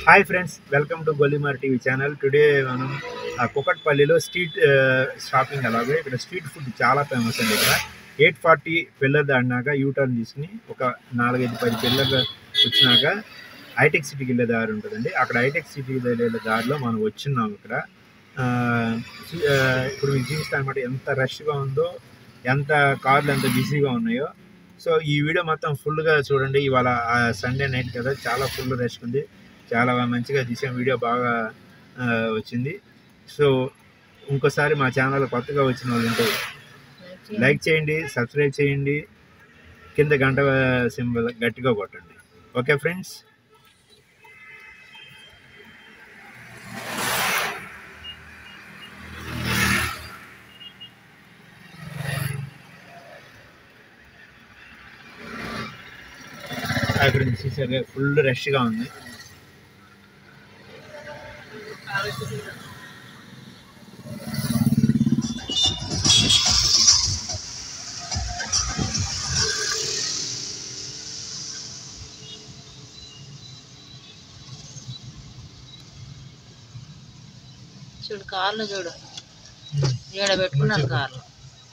Hi friends welcome to Gollimar TV channel today మనం ఆ, కుకట్పల్లిలో street ఆ, షాపింగ్ అలాగే ఇక్కడ స్ట్రీట్ ఫుడ్ చాలా ఫేమస్ అండి ఇక్కడ ఎయిట్ ఫార్టీ పిల్లర్ దాడినాక యూటర్న్ తీసుకుని ఒక నాలుగైదు పది పిల్లర్లు వచ్చినాక హైటెక్ సిటీకి వెళ్ళే దారి ఉంటుందండి అక్కడ హైటెక్ సిటీకి వెళ్ళే దారిలో మనం వచ్చిన్నాం ఇక్కడ ఆ, సి- ఆ, ఇప్పుడు మీకు చూపిస్తాను అనమాట ఎంత రష్గా ఉందో ఎంత కార్లు ఎంత బిజీగా ఉన్నాయో సో ఈ వీడియో మొత్తం ఫుల్గా చూడండి ఇవాళ సండే నైట్ కదా చాలా ఫుల్ రష్ ఉంది చాలా మంచిగా తీసాం వీడియో బాగా ఆ, వచ్చింది సో ఇంకోసారి మా ఛానల్ కొత్తగా వచ్చిన వాళ్ళు ఉంటే లైక్ చేయండి సబ్స్క్రైబ్ చేయండి కింద గంట సింబల్ గట్టిగా కొట్టండి ఓకే ఫ్రెండ్స్ ఫ్రెండ్స్ చూసారు ఫుల్ రష్గా ఉంది చూడు కార్లు చూడు ఈడ పెట్టుకున్నారు కార్లు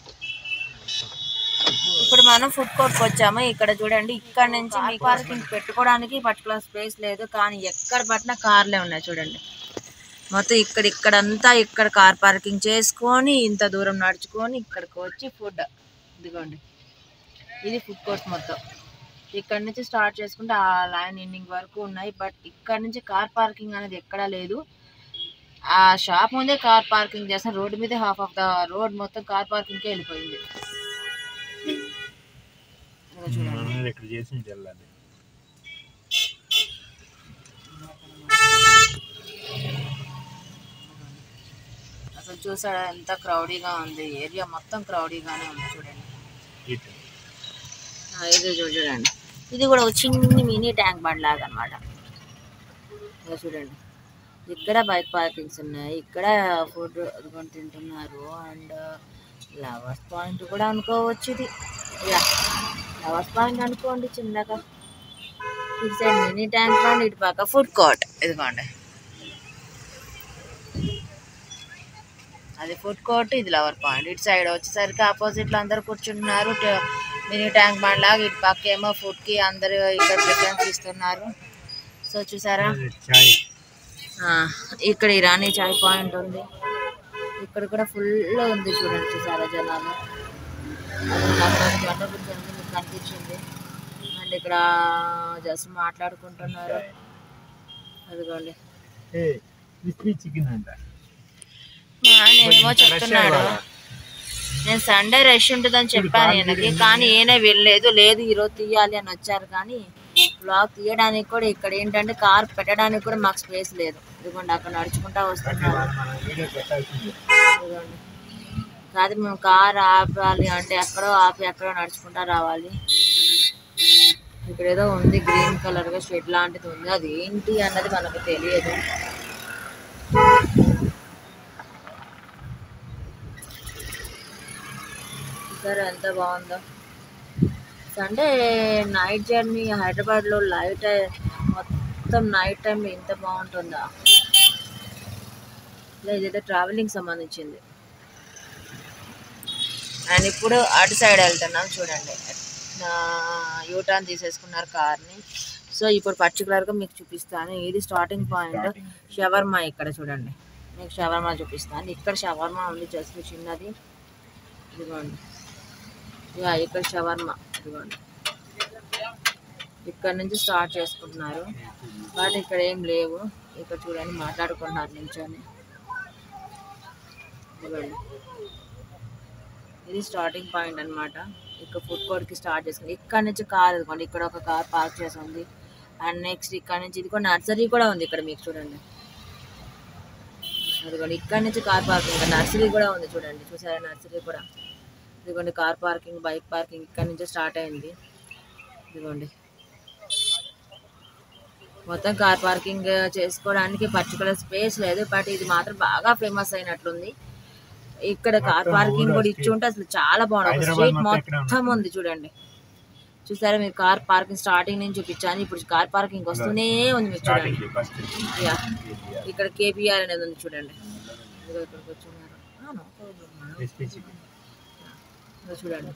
ఇప్పుడు మనం ఫుడ్ కోర్ట్కి వచ్చాము ఇక్కడ చూడండి ఇక్కడ నుంచి మీ పార్కింగ్ పెట్టుకోవడానికి పర్టికులర్ స్పేస్ లేదు కానీ ఎక్కడ పట్టినా కార్లే ఉన్నాయి చూడండి మొత్తం ఇక్కడ ఇక్కడంతా ఇక్కడ కార్ పార్కింగ్ చేసుకొని ఇంత దూరం నడుచుకొని ఇక్కడికి వచ్చి ఫుడ్ ఇదిగోండి ఇది ఫుడ్ కోర్ట్ మొత్తం ఇక్కడ నుంచి స్టార్ట్ చేసుకుంటే ఆ లైన్ ఎండింగ్ వరకు ఉన్నాయి బట్ ఇక్కడ నుంచి కార్ పార్కింగ్ అనేది ఎక్కడా లేదు ఆ షాప్ ముందే కార్ పార్కింగ్ చేస్తాం రోడ్డు మీదే హాఫ్ ఆఫ్ ద రోడ్ మొత్తం కార్ పార్కింగ్కే వెళ్ళిపోయింది ఇదిగో చూడండి ఇక్కడ చేసి వెళ్ళాలి అసలు చూసాడా ఎంత క్రౌడీగా ఉంది ఏరియా మొత్తం క్రౌడీగానే ఉంది చూడండి ఇటు. ఆ, ఇది చూ- చూడండి ఇది కూడా ఒక చిన్ని మినీ ట్యాంక్ బండ్ లాగా అనమాట చూడండి ఇక్కడ బైక్ పార్కింగ్స్ ఉన్నాయి ఇక్కడ ఫుడ్ అదిగోని తింటున్నారు అండ్ లవర్స్ పాయింట్ కూడా అనుకోవచ్చు ఇది యా లవర్స్ పాయింట్ అనుకోండి చిన్నగా ఇటు సైడ్ మినీ ట్యాంక్ బండ్ ఇటు పక్క ఫుడ్ కోర్ట్ ఇదిగోండి అది ఫుడ్ కోర్ట్ ఇది లవర్ పాయింట్ ఇటు సైడ్ వచ్చేసరికి ఆపోజిట్ లో అందరు కూర్చుంటున్నారు ట- మినీ ట్యాంక్ బండ్ లాగా ఇటు పక్క ఏమో ఫుడ్ కి అందరు ఇక్కడ ప్రిఫరెన్స్ ఇస్తున్నారు సో చూసారా చాయ్ ఆ, ఇక్కడ ఇరానీ చాయ్ పాయింట్ ఉంది ఇక్కడ కూడా ఫుల్ ఉంది చూడండి చూసారా జనాలు అది నాకు ఒక బండ కూర్చొని మీకు కనిపించింది అండ్ ఇక్కడ జస్ట్ మాట్లాడుకుంటున్నారు అదిగోండి ఏ క్రిస్పీ చికెన్ అంట మా ఆయన ఏమో చెప్తున్నాడు నేను సండే రష్ ఉంటుందని చెప్పాను ఈయనకి కానీ ఈయన వెళ్ళలేదు లేదు ఈరోజు తీయాలి అని వచ్చారు కానీ బ్లాగ్ తీయడానికి కూడా ఇక్కడ ఏంటంటే కార్ పెట్టడానికి కూడా మాకు స్పేస్ లేదు ఇదిగోండి అక్కడ నడుచుకుంటా వస్తున్నారు మన వీడియో పెట్టాల్సింది ఇదిగోండి కాదు మేము కార్ ఆపాలి అంటే ఎక్కడో ఆపి ఎక్కడో నడుచుకుంటా రావాలి ఇక్కడ ఏదో ఉంది గ్రీన్ కలర్ గా షెడ్ లాంటిది ఉంది అది ఏంటి అన్నది మనకు తెలియదు సరే ఎంత బాగుందో సండే నైట్ జర్నీ హైదరాబాద్లో లైట్ మొత్తం నైట్ టైం ఇంత బాగుంటుందా లేదు ఇదైతే ట్రావెలింగ్ సంబంధించింది అండ్ ఇప్పుడు అటు సైడ్ వెళ్తున్నాం చూడండి యూటర్న్ తీసేసుకున్నారు కార్ని సో ఇప్పుడు పర్టికులర్గా మీకు చూపిస్తాను ఇది స్టార్టింగ్ పాయింట్ షవర్మా ఇక్కడ చూడండి మీకు షవర్మా చూపిస్తాను ఇక్కడ షవర్మా ఉంది జస్ట్ చిన్నది ఇదిగోండి యా ఇక్కడ షవర్మా ఇదిగోండి ఇక్కడ నుంచి స్టార్ట్ చేసుకుంటున్నారు బట్ ఇక్కడ ఏం లేవు ఇక్కడ చూడండి మాట్లాడుకుంటున్నారు నిల్చొని ఇదిగోండి ఇది స్టార్టింగ్ పాయింట్ అన్నమాట ఇక్కడ ఫుడ్ కోర్ట్కి స్టార్ట్ చేసుకుంది ఇక్కడ నుంచి కార్ ఇదిగోండి ఇక్కడ ఒక కార్ పార్క్ చేసి ఉంది అండ్ నెక్స్ట్ ఇక్కడ నుంచి ఇది కూడా నర్సరీ కూడా ఉంది ఇక్కడ మీకు చూడండి అదిగోండి ఇక్కడ నుంచి కార్ పార్కింగ్ నర్సరీ కూడా ఉంది చూడండి చూసారా నర్సరీ కూడా ఇదిగోండి కార్ పార్కింగ్ బైక్ పార్కింగ్ ఇక్కడ నుంచి స్టార్ట్ అయింది ఇదిగోండి మొత్తం కార్ పార్కింగ్ చేసుకోవడానికి పర్టికులర్ స్పేస్ లేదు బట్ ఇది మాత్రం బాగా ఫేమస్ అయినట్లుంది ఇక్కడ కార్ పార్కింగ్ కూడా ఇచ్చి ఉంటే అసలు చాలా బాగుంది ఒక హైదరాబాద్ స్ట్రీట్ మొత్తం ఇక్కడే మొత్తం ఉంది చూడండి చూసారా మీరు కార్ పార్కింగ్ స్టార్టింగ్ నుంచి చూపించాను ఇప్పుడు కార్ పార్కింగ్ వస్తూనే ఉంది మీరు చూడండి స్టార్టింగ్ ఫస్ట్ యా. ఇక్కడ కేపీఆర్ అనేది ఉంది చూడండి ఇదిగో ఇక్కడికి వచ్చున్నారు ఆ, no problem, madam. Crispy chicken ఇదిగో చూడండి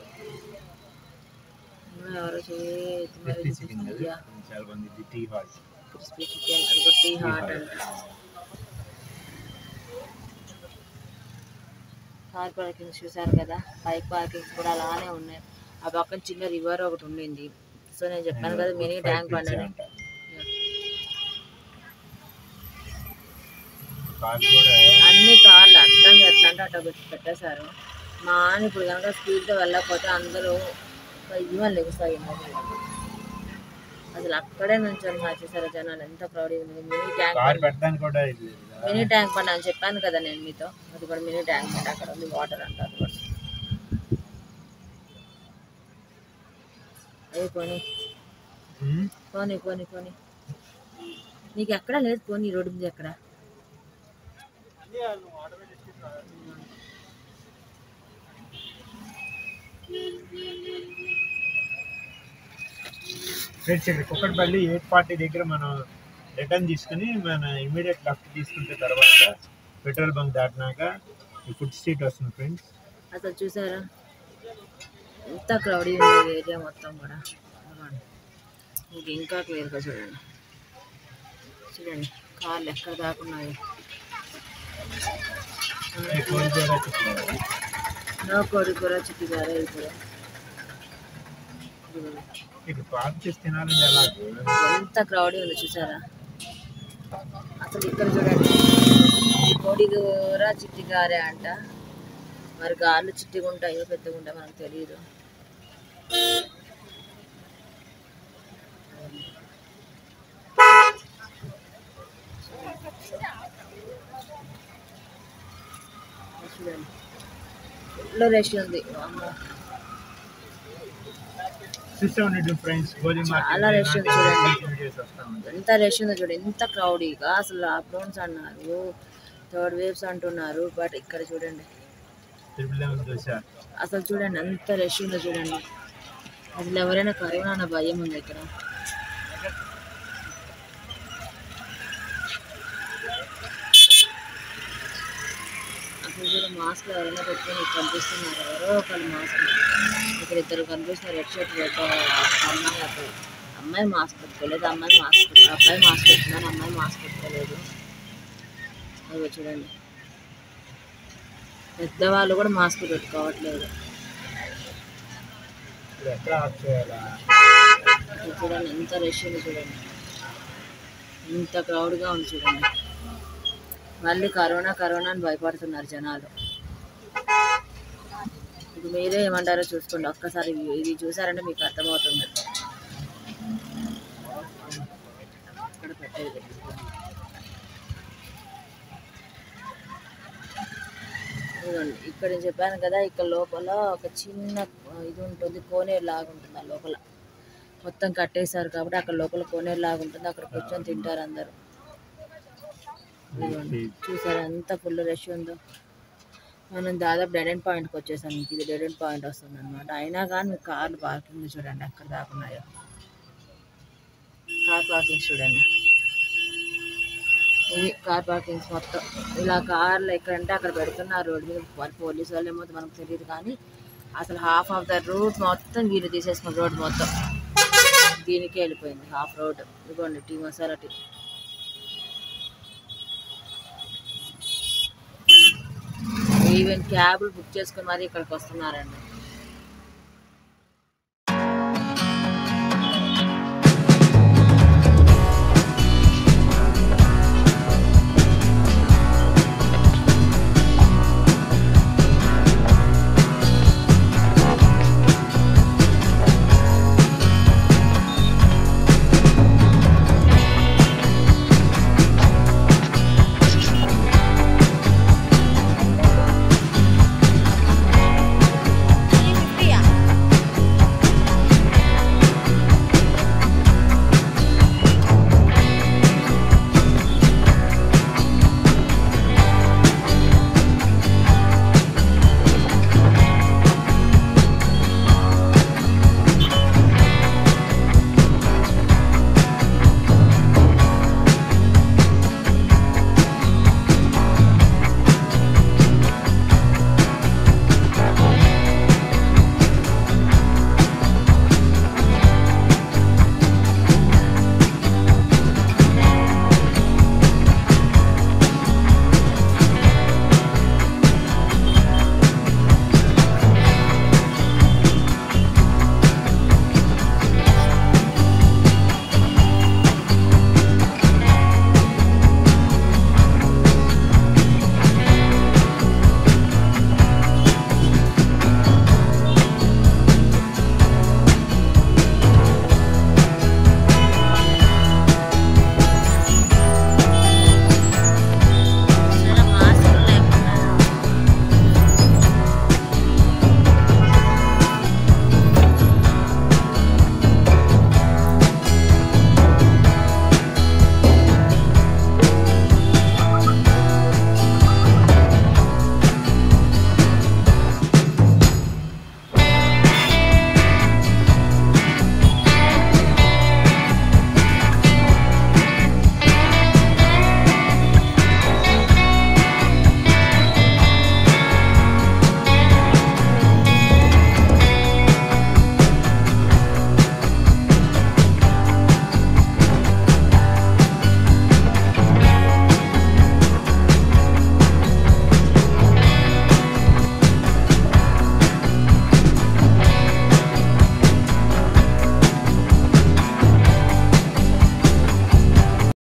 ఇంకా ఎవరో చేతున్నారు క్రిస్పీ చికెన్ యా. చాలా బాగుంది టీ హాల్ క్రిస్పీ చికెన్ అదిగో టీ హాట్ అంట కార్ పార్కింగ్ చూసారు కదా బైక్ పార్కింగ్స్ కూడా అలానే ఉన్నాయి ఆ పక్కన చిన్న రివర్ ఒకటి ఉండింది సో నేను చెప్పాను కదా మినీ ట్యాంక్ బండ్ అని కార్ కూడా అన్ని కార్లు అడ్డంగా ఎట్లా అంటే అట్లా పెట్టి పెట్టేశారు మా ఆయన ఇప్పుడు కనుక స్పీడ్తో వెళ్ళకపోతే అందరూ ఇవ్వాలి లెగుస్తాయి అసలు అక్కడే నుంచి వచ్చేసారు జనాలు ఎంత ప్రౌడ్ ఉంది మినీ ట్యాంక్ కార్ పెట్టడానికి కూడా ఇది లేదా? మినీ ట్యాంక్ బండ్ అని చెప్పాను కదా నేను మీతో అది కూడా మినీ ట్యాంక్ బండ్ అక్కడ ఉంది వాటర్ అంటారు కూడా అయ్యి పోనీ హ్మ్? పోనీ పోనీ పోనీ నీకు ఎక్కడ లేదు పోనీ రోడ్డు మీద ఎక్కడ ఫ్రెండ్స్ ఇక్కడ కుక్కటిపల్లి ఎయిట్ ఫార్టీ దగ్గర మనం రిటర్న్ తీసుకుని మన ఇమీడియట్ లెఫ్ట్ తీసుకుంటే తర్వాత పెట్రోల్ బంక్ దాటినాక ఈ ఫుడ్ స్ట్రీట్ వస్తుంది ఫ్రెండ్స్ అసలు చూసారా ఎంత క్రౌడీ ఉంది ఏరియా మొత్తం కూడా చూడండి. మీకు ఇంకా క్లియర్గా చూడండి చూడండి కార్లు ఎక్కడ దాకా ఉన్నాయి నో కోడి కూర చిట్టి కూర ఇది కూడా ఇదిగోండి. ఇక్కడ పార్క్ చేసి తినాలంటే ఎలా ఎంత క్రౌడీ ఉంది చూసారా అసలు ఇక్కడ చూడండి ఈ కోడి కూర చిట్టి గారే అంట మరి గార్లు చిట్టిగా ఉంటాయో పెద్దగా ఉంటాయో మనకు తెలియదు చూడండి ఫుల్ రష్ ఉంది అమ్మో చూస్తూ ఉండండి ఫ్రెండ్స్ గోధుమ చాలా రష్ ఉంది చూడండి. వీడియోస్ వస్తూ ఉంటాయి ఎంత రష్ ఉందో చూడండి ఎంత క్రౌడీగా అసలు లాక్డౌన్స్ అన్నారు థర్డ్ వేవ్స్ అంటున్నారు బట్ ఇక్కడ చూడండి త్రిపుల్ లెవెన్ దోశ అసలు చూడండి ఎంత రష్ ఉందో చూడండి అసలు ఎవరైనా కరోనా అన్న భయం ఉంది ఇక్కడ అసలు చూడ మాస్క్ ఎవరైనా పెట్టుకొని కనిపిస్తున్నారు ఎవరో ఒకళ్ళు మాస్క్ ఇక్కడ ఇద్దరు కనిపిస్తున్నారు రెడ్ షర్ట్ రెడ్ అమ్మాయి అబ్బాయి అమ్మాయి మాస్క్ పెట్టుకోలేదు అమ్మాయి మాస్క్ పెట్టు అబ్బాయి మాస్క్ పెట్టుకున్నారు అమ్మాయి మాస్క్ పెట్టుకోలేదు అదిగో చూడండి పెద్దవాళ్ళు కూడా మాస్క్ పెట్టుకోవట్లేదు ఇది ఎక్కడ ఆఫ్ చేయాలా ఇక్కడ చూడండి ఎంత రష్ ఉంది చూడండి ఇంత క్రౌడ్గా ఉంది చూడండి మళ్ళీ కరోనా కరోనా అని భయపడుతున్నారు జనాలు ఇది మీరే ఏమంటారో చూసుకోండి ఒక్కసారి ఇది- ఇది చూసారంటే మీకు అర్థమవుతుంది ఇక్కడ పెట్టేది ఇదిగోండి ఇక్కడ నేను చెప్పాను కదా ఇక్కడ లోపల ఒక చిన్న ఆ, ఇది ఉంటుంది కోనేరు లాగా ఉంటుంది ఆ లోపల మొత్తం కట్టేశారు కాబట్టి అక్కడ లోపల కోనేరు లాగా ఉంటుంది అక్కడ కూర్చొని తింటారు అందరూ ఇదిగోండి చూసారా ఎంత ఫుల్ రష్ ఉందో మనం దాదాపు డెడ్ ఎండ్ పాయింట్కి వచ్చేసాం మీకు ఇది డెడ్ ఎండ్ పాయింట్ వస్తుంది అనమాట అయినా కానీ మీకు కార్లు పార్కింగ్ చూడండి ఎక్కడ దాకా ఉన్నాయో కార్ పార్కింగ్ చూడండి ఇవి కార్ పార్కింగ్స్ మొత్తం ఇలా కార్లు ఎక్కడంటే అక్కడ పెడుతున్నారు రోడ్డు మీద వాళ్ళు పోలీసు వాళ్ళు ఏమో మనకు తెలియదు కానీ అసలు హాఫ్ ఆఫ్ ద రూట్ మొత్తం వీళ్ళు తీసేసుకున్న రోడ్ మొత్తం దీనికే వెళ్ళిపోయింది హాఫ్ రోడ్ ఇదిగోండి టీ మసాలా టీ ఈవెన్ క్యాబ్లు బుక్ చేసుకుని మరి ఇక్కడికి వస్తున్నారండి